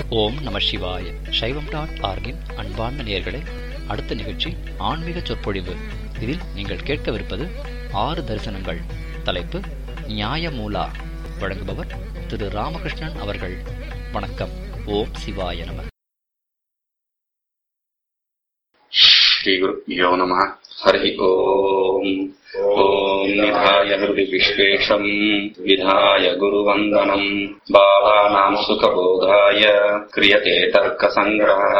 ஓம் நம சிவாய சைவம் டாட் ஆர்கின் அன்பார்ந்த நேயர்களே அடுத்த நிகழ்ச்சி ஆன்மீக சொற்பொழிவு இதில் நீங்கள் கேட்கவிருப்பது ஆறு தரிசனங்கள் தலைப்பு நியாயமூலா வழங்குபவர் திரு ராமகிருஷ்ணன் அவர்கள் வணக்கம் ஓம் சிவாய நம श्रीगुरुभ्यो नमः हरिः ओम् ॐ निधाय हृदि विश्वेशम् विधाय गुरुवन्दनम् बालानाम् सुखबोधाय क्रियते तर्कसङ्ग्रहः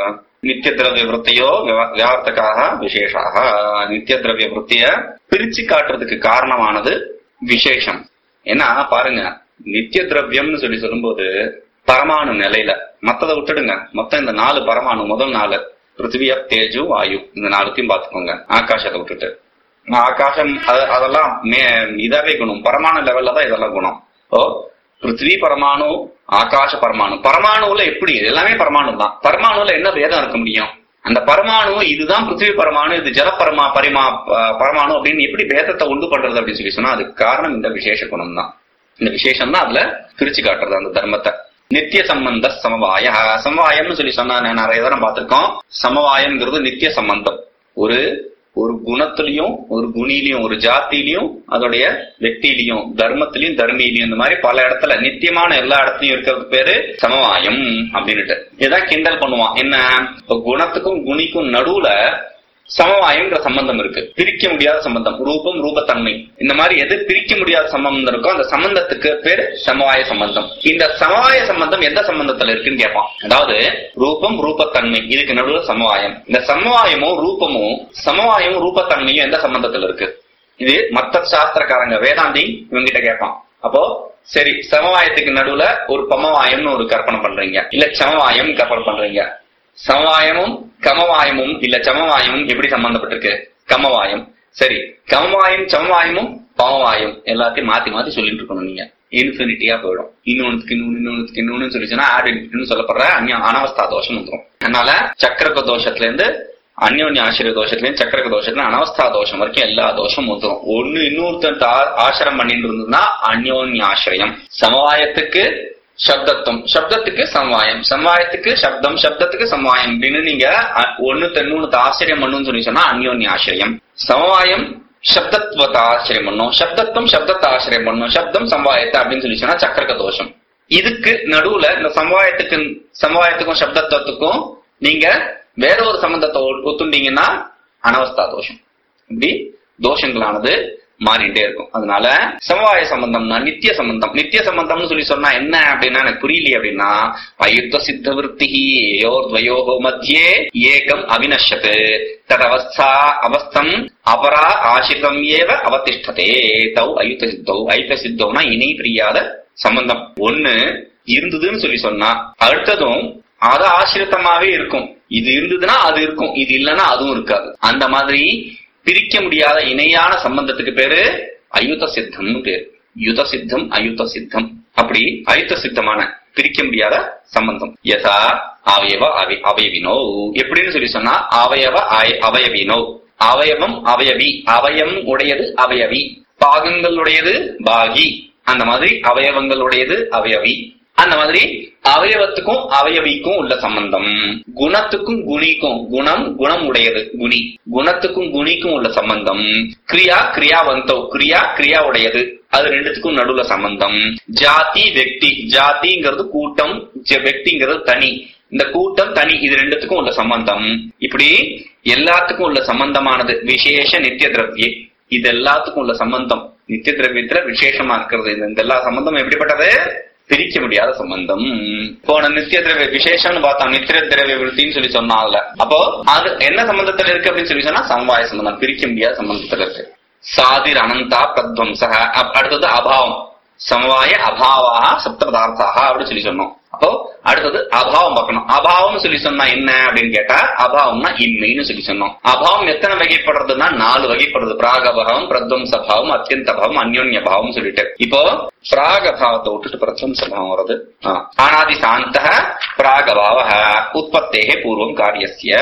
நித்தியதிரவிய வியார்த்தகாக விசேஷாக நித்தியதிரவிய பிரிச்சு காட்டுறதுக்கு காரணமானது விசேஷம் ஏன்னா பாருங்க நித்திய திரவியம்னு சொல்லி சொல்லும்போது பரமாணு நிலையில மத்ததை விட்டுடுங்க மொத்தம் இந்த நாலு பரமாணு முதல் நாலு பிருத்திவியா தேஜு வாயு இந்த நாலுத்தையும் பாத்துக்கோங்க ஆகாசத்தை விட்டுட்டு ஆகாசம் அது- அதெல்லாம் மே- இதாவே குணம் பரமாணு லெவல்ல தான் இதெல்லாம் குணம் ஓ பிருத்திவி பரமாணு ஆகாச பரமாணு பரமாணுல எப்படி எல்லாமே பரமாணு தான் பரமாணுல என்ன வேதம் இருக்க முடியும் அந்த பரமாணு இதுதான் பிருத்திவி பரமாணு இது ஜல பரமா பரிமா ப- பரமாணு அப்படின்னு எப்படி பேதத்தை உண்டு பண்றது அப்படின்னு சொல்லி சொன்னா அதுக்கு காரணம் இந்த விசேஷ குணம் தான் இந்த விசேஷம் தான் அதுல பிரிச்சு காட்டுறது அந்த தர்மத்தை நித்திய சம்பந்த சமவாய சமவாயம்னு சொல்லி சொன்னா நான் நிறைய தரம் பார்த்திருக்கோம் சமவாயம்ங்கிறது நித்திய சம்பந்தம் ஒரு ஒரு குணத்திலையும் ஒரு குணிலையும் ஒரு ஜாத்திலையும் அதோடைய வெக்தியிலையும் தர்மத்திலையும் தர்மியிலையும் இந்த மாதிரி பல இடத்துல நித்தியமான எல்லா இடத்துலயும் இருக்கிறது பேரு சமவாயம் அப்படின்னுட்டு இதான் கிண்டல் பண்ணுவான் என்ன இப்ப குணத்துக்கும் குணிக்கும் நடுவுல சமவாயம்ங்கிற சம்பந்தம் இருக்கு பிரிக்க முடியாத சம்பந்தம் ரூபம் ரூபத்தன்மை இந்த மாதிரி எது பிரிக்க முடியாத சம்பந்தம் இருக்கோ அந்த சம்பந்தத்துக்கு பேர் சமவாய சம்பந்தம் இந்த சமவாய சம்பந்தம் எந்த சம்பந்தத்துல இருக்குன்னு கேட்பான் அதாவது ரூபம் ரூபத்தன்மை இதுக்கு நடுவில் சமவாயம் இந்த சமவாயமும் ரூபமும் சமவாயமும் ரூபத்தன்மையும் எந்த சம்பந்தத்துல இருக்கு இது மத்த சாஸ்திரக்காரங்க வேதாந்தி இவங்கிட்ட கேட்பான் அப்போ சரி சமவாயத்துக்கு நடுவுல ஒரு பமவாயம்னு ஒரு கற்பனை பண்றீங்க இல்ல சமவாயம் கற்பனை பண்றீங்க சமவாயமும் கமவாயமும் இல்ல சமவாயமும் எப்படி சம்பந்தப்பட்டிருக்கு கமவாயம் சரி கமவாயம் சமவாயமும் பமவாயம் எல்லாத்தையும் மாத்தி மாத்தி சொல்லிட்டு இருக்கணும் நீங்க இன்ஃபினிட்டியா போயிடும் இன்னொன்னுக்கு இன்னொன்னு இன்னொன்னுக்கு இன்னொன்னு சொல்லிச்சுன்னா ஆட் இன்ஃபினிட்னு சொல்லப்படுற அந்நிய அனவஸ்தா தோஷம் வந்துடும் அதனால சக்கரக தோஷத்துல இருந்து அந்யோன்ய ஆசிரிய தோஷத்துல இருந்து சக்கரக தோஷத்துல அனவஸ்தா தோஷம் வரைக்கும் எல்லா தோஷமும் வந்துடும் ஒண்ணு இன்னொருத்தன் ஆசிரம் பண்ணிட்டு இருந்ததுன்னா அந்யோன்ய ஆசிரியம் சமவாயத்துக்கு சப்தத்துவம் சப்தத்துக்கு சமவாயம் சமவாயத்துக்கு சப்தம் சப்தத்துக்கு சமவாயம் அப்படின்னு நீங்க அ- ஒண்ணு தென்னூன்னு ஆசிரியம் பண்ணுன்னு சொல்லி சொன்னா அந்யோன்ய ஆசிரியம் சமவாயம் சப்தத்துவத்தை ஆசிரியம் பண்ணும் சப்தத்துவம் சப்தத்தை ஆசிரியம் பண்ணும் சப்தம் சமவாயத்தை அப்படின்னு சொல்லி சொன்னா சக்கரக தோஷம் இதுக்கு நடுவுல இந்த சமவாயத்துக்கு சமவாயத்துக்கும் சப்தத்துவத்துக்கும் நீங்க வேற ஒரு சம்பந்தத்தை ஒ- ஒத்துண்டீங்கன்னா அனவஸ்தா தோஷம் இப்படி தோஷங்களானது மாறிட்டே இருக்கும் அதனால சமவாய சம்பந்தம்னா நித்திய சம்பந்தம் நித்திய சம்பந்தம்னு சொல்லி சொன்னா என்ன அப்படின்னா எனக்கு புரியலையே அப்படின்னா அயுத்த சித்த விற்பி யோர் துவயோகோ மத்தியே ஏகம் அவினஷத்து ததவஸ்தா அவஸ்தம் அபரா ஆசிரிதம் ஏவ அவதிஷ்டதே தௌ அயுத்த சித்தௌ அயுத்த சித்தௌனா இணை பிரியாத சம்பந்தம் ஒண்ணு இருந்ததுன்னு சொல்லி சொன்னா அடுத்ததும் அது ஆசிரித்தமாவே இருக்கும் இது இருந்ததுன்னா அது இருக்கும் இது இல்லைன்னா அதுவும் இருக்காது அந்த மாதிரி பிரிக்க முடியாத இணையான சம்பந்தத்துக்கு பேரு அயுத சித்தம்னு பேரு யுத சித்தம் அயுத சித்தம் அப்படி அயுத்த சித்தமான பிரிக்க முடியாத சம்பந்தம் யதா அவயவ அவி அவயவினோ எப்படின்னு சொல்லி சொன்னா அவயவ அய- அவயவினோ அவயவம் அவயவி அவயம் உடையது அவயவி பாகங்களுடையது பாகி அந்த மாதிரி அவயவங்களுடையது அவயவி அந்த மாதிரி அவயவத்துக்கும் அவயவிக்கும் உள்ள சம்பந்தம் குணத்துக்கும் குணிக்கும் குணம் குணம் உடையது குணி குணத்துக்கும் குணிக்கும் உள்ள சம்பந்தம் கிரியா கிரியாவந்தோ கிரியா கிரியா உடையது அது ரெண்டுத்துக்கும் நடுவுல சம்பந்தம் ஜாதி வெக்தி ஜாதிங்கிறது கூட்டம் ஜ- வெக்திங்கிறது தனி இந்த கூட்டம் தனி இது ரெண்டுத்துக்கும் உள்ள சம்பந்தம் இப்படி எல்லாத்துக்கும் உள்ள சம்பந்தமானது விசேஷ நித்திய திரவியே இது எல்லாத்துக்கும் உள்ள சம்பந்தம் நித்திய திரவியத்துல விசேஷமா இருக்கிறது இந்த- இந்த எல்லா சம்பந்தமும் எப்படிப்பட்டது பிரிக்க முடியாத சம்பந்தம் போன நித்திய திரவிய விசேஷம்னு பார்த்தோம் நித்திய திரவிய விருத்தின்னு சொல்லி சொன்னாங்கல்ல அப்போ அது என்ன சம்பந்தத்துல இருக்கு அப்படின்னு சொல்லி சொன்னா சமவாய சம்பந்தம் பிரிக்க முடியாத சம்பந்தத்துல இருக்கு சாதிர் அனந்தா பிரத்வம்சக அப்- அடுத்தது அபாவம் சமவாய அபாவாக சப்த பதார்த்தாக அப்படின்னு சொல்லி சொன்னோம் அப்போ அடுத்தது அபாவம் பார்க்கணும் அபாவம் சொல்லி சொன்னா என்ன அப்படின்னு கேட்டா அபாவம்னா இன்மைன்னு சொல்லி சொன்னோம் அபாவம் எத்தனை வகைப்படுறதுன்னா நாலு வகைப்படுறது பிராகபாவம் பிரத்வம்சபாவம் அத்தியந்தபாவம் அந்யோன்ய பாவம் சொல்லிட்டு இப்போ பிராகபாவத்தை விட்டுட்டு பிரத்வம்சபாவம் வருது ஆ. அனாதி சாந்த பிராகபாவ உற்பத்தேகே பூர்வம் காரியஸ்ய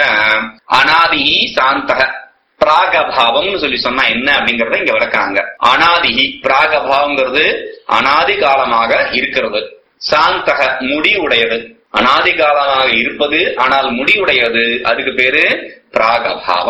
அனாதி சாந்தக பிராகபாவம்னு சொல்லி சொன்னா என்ன அப்படிங்கறத இங்க விளக்குறாங்க அனாதிகி பிராகபாவங்கிறது அனாதி காலமாக இருக்கிறது சாந்தக முடிவுடையது அனாதி காலமாக இருப்பது ஆனால் முடிவுடையது அதுக்கு பேரு பிராகபாவ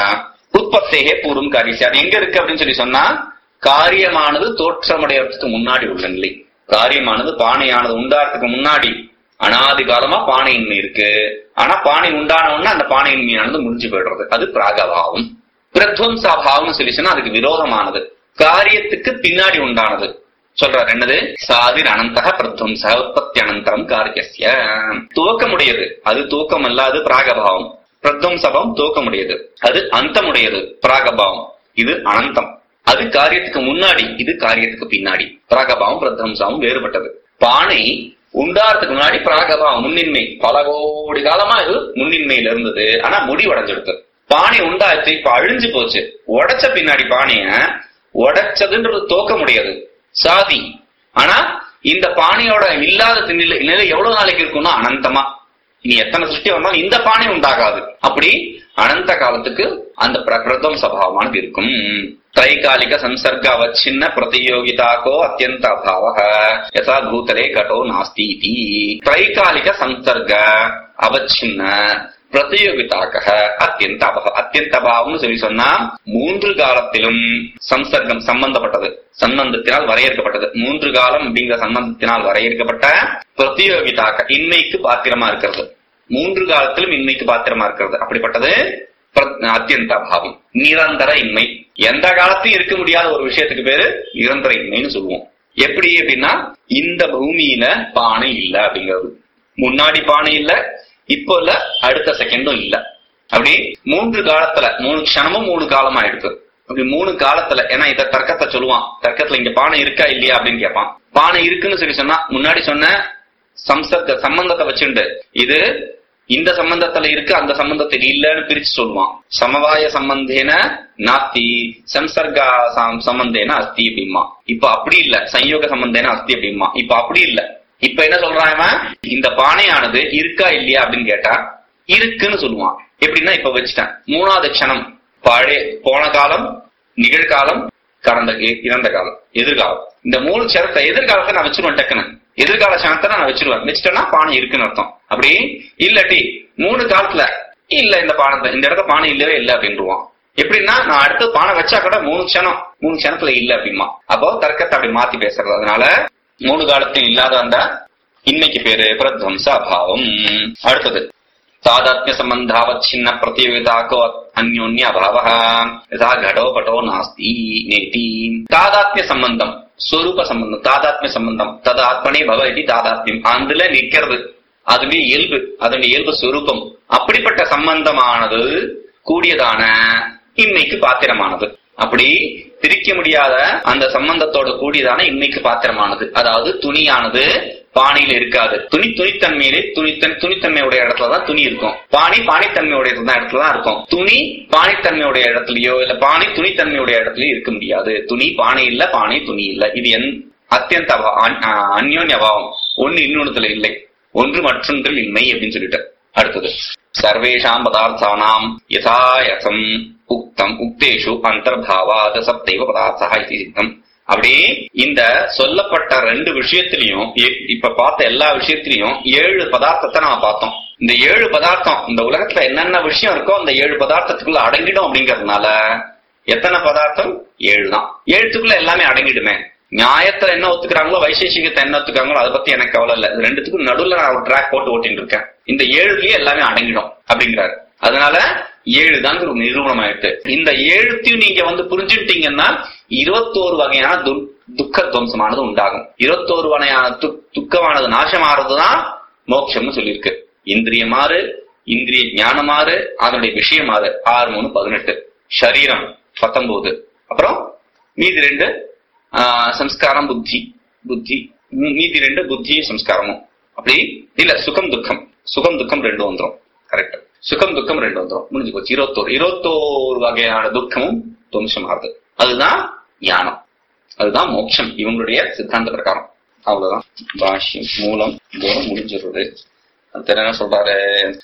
உற்பத்தேகே பூர்வம் காரியம் அது எங்க இருக்கு அப்படின்னு சொல்லி சொன்னா காரியமானது தோற்றமடையறதுக்கு முன்னாடி உள்ள நிலை காரியமானது பானையானது உண்டாறதுக்கு முன்னாடி அனாதி காலமா பானையின்மை இருக்கு ஆனா பானை உண்டான உடனே அந்த பானையின்மையானது முடிஞ்சு போயிடுறது அது பிராகபாவம் பிரத்வம்சாபாவம் சொல்லி சொன்னா அதுக்கு விரோதமானது காரியத்துக்கு பின்னாடி உண்டானது சொல்றாரு என்னது சாதிர் அனந்தக பிரத்வம்ச உற்பத்தி அனந்தரம் காரியஸ்ய துவக்கமுடையது அது தூக்கம் அல்ல அது பிராகபாவம் பிரத்வம்சபம் துவக்கமுடையது அது அந்தமுடையது பிராகபாவம் இது அனந்தம் அது காரியத்துக்கு முன்னாடி இது காரியத்துக்கு பின்னாடி பிராகபாவம் பிரத்வம்சாவும் வேறுபட்டது பானை உண்டாறதுக்கு முன்னாடி பிராகபாவம் முன்னின்மை பல கோடி காலமா இது முன்னின்மையில இருந்தது ஆனா முடிவடைஞ்சிடுது பானை உண்டாச்சு இப்ப அழிஞ்சு போச்சு உடைச்ச பின்னாடி பானைய உடைச்சதுன்றது தோக்க முடியாது சாதி ஆனா இந்த பானையோட இல்லாத நிலை நிலை எவ்வளவு நாளைக்கு இருக்கும்னா அனந்தமா இனி எத்தனை சிருஷ்டி வந்தாலும் இந்த பானை உண்டாகாது அப்படி அனந்த காலத்துக்கு அந்த பிரகிருதம் சபாவமானது இருக்கும் த்ரைகாலிக சம்சர்க அவச்சின்ன பிரதியோகிதாக்கோ அத்தியந்த அபாவ யசா பூதலே கடோ நாஸ்தி இதி த்ரைகாலிக சம்சர்க அவச்சின்ன பிரதியோகிதாக அத்தியந்த அபக அத்தியந்த அபாவம்னு சொல்லி சொன்னா மூன்று காலத்திலும் சம்சர்க்கம் சம்பந்தப்பட்டது சம்பந்தத்தினால் வரையறுக்கப்பட்டது மூன்று காலம் அப்படிங்கிற சம்பந்தத்தினால் வரையறுக்கப்பட்ட பிரதியோகிதாக இன்மைக்கு பாத்திரமா இருக்கிறது மூன்று காலத்திலும் இன்மைக்கு பாத்திரமா இருக்கிறது அப்படிப்பட்டது அத்தியந்த அபாவம் நிரந்தர இன்மை எந்த காலத்தையும் இருக்க முடியாத ஒரு விஷயத்துக்கு பேரு நிரந்தர இன்மைன்னு சொல்லுவோம் எப்படி அப்படின்னா இந்த பூமியில பானை இல்ல அப்படிங்கிறது முன்னாடி பானை இல்ல இப்போ இல்ல அடுத்த செகண்டும் இல்ல அப்படி மூன்று காலத்துல மூணு க்ஷணமும் மூணு காலம் ஆயிடுது அப்படி மூணு காலத்துல ஏன்னா இத தர்க்கத்தை சொல்லுவான் தர்க்கத்துல இங்க பானை இருக்கா இல்லையா அப்படின்னு கேட்பான் பானை இருக்குன்னு சொல்லி சொன்னா முன்னாடி சொன்ன சம்சர்க்க சம்பந்தத்தை வச்சுண்டு இது இந்த சம்பந்தத்துல இருக்கு அந்த சம்பந்தத்தில் இல்லன்னு பிரிச்சு சொல்லுவான் சமவாய சம்பந்தேன நாஸ்தி சம்சர்கா சம்பந்தேன அஸ்தி அப்படிமா இப்ப அப்படி இல்ல சம்யோக சம்பந்தேன அஸ்தி அப்படிமா இப்ப அப்படி இல்ல இப்ப என்ன சொல்றான் இவன் இந்த பானையானது இருக்கா இல்லையா அப்படின்னு கேட்டா இருக்குன்னு சொல்லுவான் எப்படின்னா இப்ப வச்சுட்டேன் மூணாவது க்ஷணம் பழைய போன காலம் நிகழ்காலம் கடந்த இறந்த காலம் எதிர்காலம் இந்த மூணு க்ஷணத்தை எதிர்காலத்தை நான் வச்சிருவேன் டக்குன்னு எதிர்கால க்ஷணத்தை நான் வச்சிருவேன் வச்சுட்டேன்னா பானை இருக்குன்னு அர்த்தம் அப்படி இல்லாட்டி மூணு காலத்துல இல்ல இந்த பானை இந்த இடத்த பானை இல்லவே இல்லை அப்படின்றான் எப்படின்னா நான் அடுத்து பானை வச்சா கூட மூணு க்ஷணம் மூணு க்ஷணத்துல இல்ல அப்படிமா அப்போ தர்க்கத்தை அப்படி மாத்தி பேசுறது அதனால மூணு காலத்தில் இல்லாத அந்த இன்மைக்கு பேரு பிரத்வம்ச அபாவம் அடுத்தது தாதாத்மிய சம்பந்தாவச்சின்ன பிரதியோகிதாக்கோ அந்யோன்ய அபாவ யதா கடோ பட்டோ நாஸ்தி நேதி தாதாத்மிய சம்பந்தம் ஸ்வரூப சம்பந்தம் தாதாத்மிய சம்பந்தம் தது ஆத்மனே பவ இது தாதாத்மியம் அதுல நிக்கிறது அதுவே இயல்பு அதனுடைய இயல்பு ஸ்வரூபம் அப்படிப்பட்ட சம்பந்தமானது கூடியதான இன்மைக்கு பாத்திரமானது அப்படி பிரிக்க முடியாத அந்த சம்பந்தத்தோட கூடியதான இன்மைக்கு பாத்திரமானது அதாவது துணியானது பானையில இருக்காது துணி துணித்தன்மையிலே துணித்தன் துணித்தன்மையுடைய இடத்துலதான் துணி இருக்கும் பானை பானைத்தன்மையுடைய இடத்துலதான் இருக்கும் துணி பானைத்தன்மையுடைய இடத்துலயோ இல்ல பானை துணித்தன்மையுடைய இடத்துலயோ இருக்க முடியாது துணி பானை இல்ல பானை துணி இல்ல இது என் அத்தியந்த அந்யோன்ய அபாவம் ஒன்னு இன்னொன்னுல இல்லை ஒன்று மற்றொன்றில் இன்மை அப்படின்னு சொல்லிட்டு அடுத்தது சர்வேஷாம் பதார்த்தானாம் யதாயசம் உக்தம் உக்தேஷு அந்தர்பாவாத சப்தைவ பதார்த்தா இது சித்தம் அப்படி இந்த சொல்லப்பட்ட ரெண்டு விஷயத்திலையும் இப்ப பார்த்த எல்லா விஷயத்திலையும் ஏழு பதார்த்தத்தை நாம பார்த்தோம் இந்த ஏழு பதார்த்தம் இந்த உலகத்துல என்னென்ன விஷயம் இருக்கோ அந்த ஏழு பதார்த்தத்துக்குள்ள அடங்கிடும் அப்படிங்கறதுனால எத்தனை பதார்த்தம் ஏழு தான் ஏழுத்துக்குள்ள எல்லாமே அடங்கிடுமே நியாயத்துல என்ன ஒத்துக்கிறாங்களோ வைசேஷிகத்தை என்ன ஒத்துக்கிறாங்களோ அதை பத்தி எனக்கு கவலை இல்ல ரெண்டுத்துக்கும் நடுவுல நான் ஒரு ட்ராக் போட்டு ஓட்டிட்டு இருக்கேன் இந்த ஏழுலயே எல்லாமே அடங்கிடும் அப்படிங்கிறாரு அதனால ஏழு தான் ஒரு நிரூபணம் ஆயிட்டு இந்த ஏழுத்தையும் நீங்க வந்து புரிஞ்சுட்டீங்கன்னா இருபத்தோரு வகையான துக்க துவம்சமானது உண்டாகும் இருபத்தோரு வகையான துக்கமானது நாசமாறதுதான் மோட்சம்னு சொல்லியிருக்கு இந்திரிய மாறு இந்திரிய ஞானமாறு அதனுடைய விஷயமாறு ஆறு மூணு பதினெட்டு சரீரம் பத்தொன்பது அப்புறம் மீதி ரெண்டு சம்ஸ்காரம் புத்தி புத்தி மீதி ரெண்டு புத்தியும் சம்ஸ்காரமும் அப்படி இல்ல சுகம் துக்கம் சுகம் துக்கம் ரெண்டு வந்துடும் கரெக்ட் சுகம் துக்கம் ரெண்டு வந்துடும் முடிஞ்சு போச்சு இருபத்தோரு இருபத்தோரு வகையான துக்கமும் துவம்சமாகுது அதுதான் ஞானம் அதுதான் மோட்சம் இவங்களுடைய சித்தாந்த பிரகாரம் அவ்வளவுதான் பாஷ்யம் மூலம் தூரம் முடிஞ்சிடுறது அடுத்த என்ன சொல்றாரு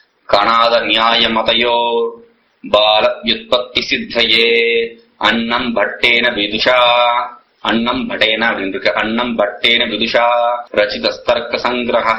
காணாத நியாய மதையோ பால வியுற்பத்தி சித்தையே அன்னம் பட்டேன விதுஷா அன்னம் படேன அப்படின்னு இருக்கு அன்னம் பட்டேன விதுஷா ரச்சித தர்க்க சங்கிரக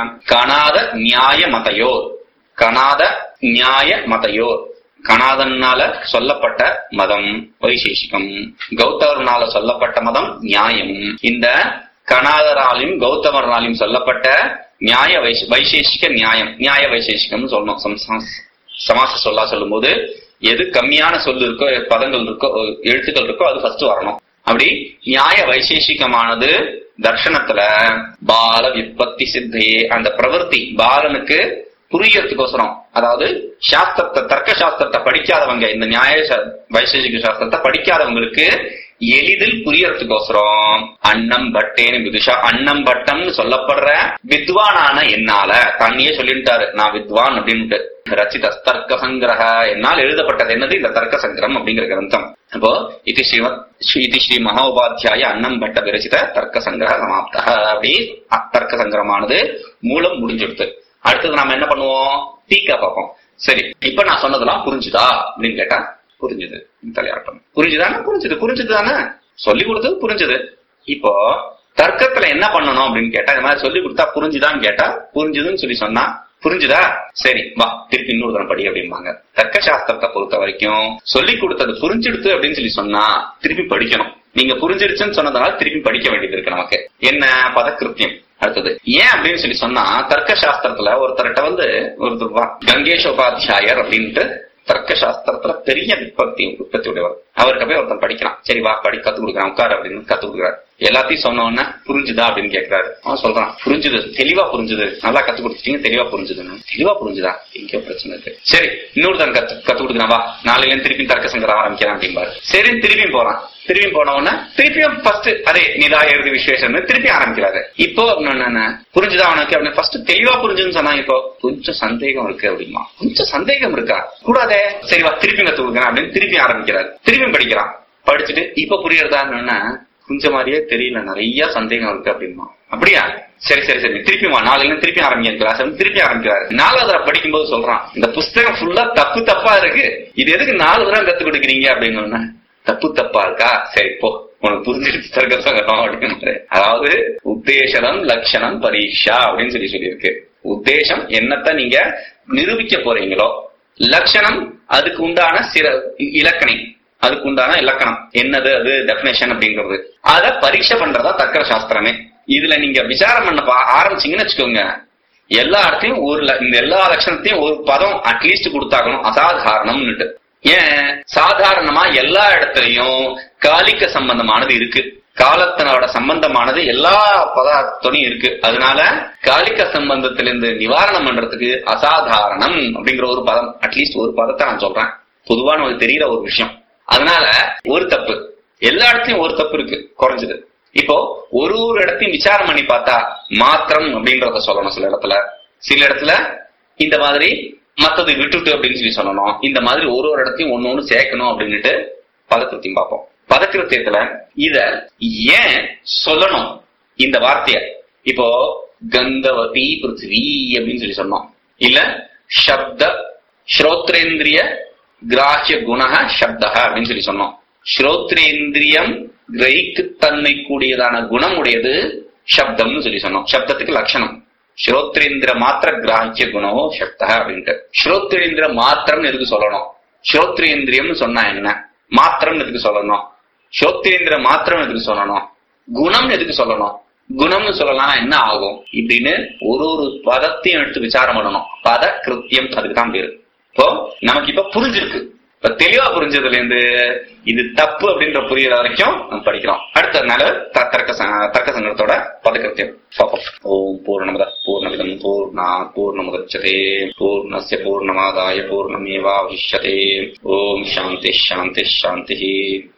கணாத நியாய மதையோர் கணாத நியாய மதையோர் கணாதனால சொல்லப்பட்ட மதம் வைசேஷிகம் கௌதமர்னால சொல்லப்பட்ட மதம் நியாயம் இந்த கணாதராலையும் கௌதமர்னாலையும் சொல்லப்பட்ட நியாய வைச- வைசேஷிக நியாயம் நியாய வைசேஷிகம்னு சொல்லணும் சம்- சம்- சமாச சொல்லா சொல்லும்போது எது கம்மியான சொல்லு இருக்கோ பதங்கள் இருக்கோ எழுத்துக்கள் இருக்கோ அது ஃபர்ஸ்ட் வரணும் அப்படி நியாய வைசேஷிகமானது தர்ஷனத்துல பால விற்பத்தி சித்தையே அந்த பிரவൃத்தி பாலனுக்கு புரியறதுக்கோசரம் அதாவது சாஸ்திரத்தை தர்க்க சாஸ்திரத்தை படிக்காதவங்க இந்த நியாய சா- வைசேஷிக சாஸ்திரத்தை படிக்காதவங்களுக்கு எளிதில் புரியறதுக்கோசரம் அன்னம் பட்டேன்னு விதுஷா அன்னம் பட்டம்னு சொல்லப்படுற வித்வானான என்னால தண்ணியே சொல்லிட்டாரு நான் வித்வான் அப்படின்ட்டு ரச்சித தர்க்க சங்கிரக என்னால் எழுதப்பட்டது என்னது இந்த தர்க்க சங்கிரம் அப்படிங்கிற கிரந்தம் அப்போ இது ஸ்ரீமத் ஸ்ரீ இது ஸ்ரீ மகோபாத்தியாய அன்னம் பட்ட விரச்சித தர்க்க சங்கிரக சமாப்தா அப்படி அத்தர்க்க சங்கிரமானது மூலம் முடிஞ்சிடுது அடுத்தது நாம என்ன பண்ணுவோம் டீக்கா பார்ப்போம் சரி இப்ப நான் சொன்னதெல்லாம் புரிஞ்சுதா அப்படின்னு கேட்டா புரிஞ்சுது தலையாட்டம் புரிஞ்சுதானே புரிஞ்சுது புரிஞ்சுது தானே சொல்லி கொடுத்தது புரிஞ்சுது இப்போ தர்க்கத்துல என்ன பண்ணணும் அப்படின்னு கேட்டா இந்த மாதிரி சொல்லி கொடுத்தா புரிஞ்சுதான்னு கேட்டா புரிஞ்சுதுன்னு சொல்லி சொன்னா புரிஞ்சுதா சரி வா திருப்பி இன்னொரு தரம் படி அப்படிம்பாங்க தர்க்க சாஸ்திரத்தை பொறுத்த வரைக்கும் சொல்லி கொடுத்தது புரிஞ்சிடுத்து அப்படின்னு சொல்லி சொன்னா திருப்பி படிக்கணும் நீங்க புரிஞ்சிடுச்சுன்னு சொன்னதுனால திருப்பி படிக்க வேண்டியது இருக்கு நமக்கு என்ன பதக்கிருத்தியம் அடுத்தது ஏன் அப்படின்னு சொல்லி சொன்னா தர்க்க சாஸ்திரத்துல ஒருத்தர்கிட்ட வந்து ஒருத்தர் வா- கங்கேஷ உபாத்தியாயர் அப்படின்ட்டு தர்க்க சாஸ்திரத்துல பெரிய விற்பத்தி உற்பத்தி உடையவர் அவர்கிட்ட போய் ஒருத்தன் படிக்கிறான் சரி வா படி கத்து கொடுக்குறான் உட்கார் அப்படின்னு கத்து கொடுக்குறாரு எல்லாத்தையும் சொன்ன உடனே புரிஞ்சுதா அப்படின்னு கேக்குறாரு அவன் சொல்றான் புரிஞ்சுது தெளிவா புரிஞ்சுது நல்லா கத்து கொடுத்துட்டீங்க தெளிவா புரிஞ்சுதுன்னு தெளிவா புரிஞ்சுதா எங்கேயோ பிரச்சனை இருக்கு சரி இன்னொரு தான் கத்து கத்து கொடுக்குறான் வா நாளைல இருந்து திருப்பி தர்க்க சங்கரம் ஆரம்பிக்கிறான் அப்படிம்பாரு சரி திருப்பியும் போறான் திரும்பியும் போன உடனே திருப்பியும் ஃபர்ஸ்ட் அதே நிதா எழுதி விசேஷம் திருப்பி ஆரம்பிக்கிறாரு இப்போ என்ன புரிஞ்சுதா அவனுக்கு அப்படின்னு ஃபர்ஸ்ட் தெளிவா புரிஞ்சுன்னு சொன்னா இப்போ கொஞ்சம் சந்தேகம் இருக்கு அப்படிமா கொஞ்சம் சந்தேகம் இருக்கா கூடாதே சரி வா திருப்பி கத்து கொடுக்குறேன் அப்படின்னு திருப்பி ஆரம்பிக்கிறாரு திருப்பி படிக்கிறான் படிச்சுட்டு இப்ப புரியறதான்னு கொஞ்சம் மாதிரியே தெரியல நிறைய சந்தேகம் இருக்கு அப்படிமா அப்படியா சரி சரி சரி திருப்பி வா நாளைல இருந்து திருப்பி ஆரம்பிங்க கிளாஸ் திருப்பி ஆரம்பிக்கிறாரு நாலாவது தடவை படிக்கும்போது சொல்றான் இந்த புஸ்தகம் ஃபுல்லா தப்பு தப்பா இருக்கு இது எதுக்கு நாலு தடவை கத்து கொடுக்குறீங்க அப்படின்னு உடனே, தப்பு தப்பா இருக்கா சரி போ உனக்கு புரிஞ்சிருச்சு தர்க்க சங்கடம் அப்படின்னு அதாவது உத்தேசனம் லட்சணம் பரீட்சா அப்படின்னு சொல்லி சொல்லியிருக்கு உத்தேசம் என்னத்த நீங்க நிரூபிக்க போறீங்களோ லட்சணம் அதுக்கு உண்டான சிற இ- இலக்கணை அதுக்கு உண்டான இலக்கணம் என்னது அது டெபினேஷன் அப்படிங்கிறது அத பரீட்சை பண்றதா தர்க்க சாஸ்திரமே இதுல நீங்க விசாரம் பண்ண பா- ஆரம்பிச்சீங்கன்னு வச்சுக்கோங்க எல்லா இடத்தையும் ஒரு ல- இந்த எல்லா லட்சணத்தையும் ஒரு பதம் அட்லீஸ்ட் கொடுத்தாகணும் அசாதாரணம்னுட்டு ஏன் சாதாரணமா எல்லா இடத்துலயும் காலிக்க சம்பந்தமானது இருக்கு காலத்தினோட சம்பந்தமானது எல்லா பதார்த்தத்தையும் இருக்கு அதனால காலிக்க சம்பந்தத்திலிருந்து நிவாரணம் பண்றதுக்கு அசாதாரணம் அப்படிங்கிற ஒரு பதம் அட்லீஸ்ட் ஒரு பதத்தை நான் சொல்றேன் பொதுவா நமக்கு தெரியற ஒரு விஷயம் அதனால ஒரு தப்பு எல்லா இடத்துலயும் ஒரு தப்பு இருக்கு குறைஞ்சது இப்போ ஒரு ஒரு இடத்தையும் விசாரம் பண்ணி பார்த்தா மாத்திரம் அப்படின்றத சொல்லணும் சில இடத்துல சில இடத்துல இந்த மாதிரி மத்ததை விட்டுட்டு அப்படின்னு சொல்லி சொல்லணும் இந்த மாதிரி ஒரு ஒரு இடத்தையும் ஒண்ணு ஒண்ணு சேர்க்கணும் அப்படின்னுட்டு பதக்கிருத்தியம் பார்ப்போம் பதக்கிருத்தியத்துல இத ஏன் சொல்லணும் இந்த வார்த்தைய இப்போ கந்தவதி பிருத்திவி அப்படின்னு சொல்லி சொன்னோம் இல்ல சப்த ஸ்ரோத்ரேந்திரிய கிராஹ்ய குணக சப்தக அப்படின்னு சொல்லி சொன்னோம் ஸ்ரோத்ரேந்திரியம் கிரகிக்கு தன்மை கூடியதான குணம் உடையது சப்தம்னு சொல்லி சொன்னோம் சப்தத்துக்கு லட்சணம் ஸ்ரோத்ரேந்திர மாத்திர கிராஹ்ய குணமோ சப்தக அப்படின்ட்டு ஸ்ரோத்ரேந்திர மாத்திரம் எதுக்கு சொல்லணும் ஸ்ரோத்ரேந்திரியம்னு சொன்னா என்ன மாத்திரம் எதுக்கு சொல்லணும் ஸ்ரோத்ரேந்திர மாத்திரம் எதுக்கு சொல்லணும் குணம் எதுக்கு சொல்லணும் குணம்னு சொல்லலாம் என்ன ஆகும் இப்படின்னு ஒரு ஒரு பதத்தையும் எடுத்து விசாரம் பண்ணணும் பத கிருத்தியம் அதுக்கு தான் பேரு இப்போ நமக்கு இப்ப புரிஞ்சிருக்கு இப்ப தெளிவா புரிஞ்சதுல இருந்து இது தப்பு அப்படின்ற புரியுற வரைக்கும் நம்ம படிக்கிறோம் அடுத்ததுனால த- தர்க்க ச- தர்க்க சங்கத்தோட பதக்கிருத்தியம் பார்ப்போம் ஓம் பூர்ணமத பூர்ணமிதம் பூர்ணா பூர்ணமுதச்சதே பூர்ணஸ்ய பூர்ணமாதாய பூர்ணமேவாவசிஷ்யதே ஓம் சாந்தி சாந்தி சாந்தி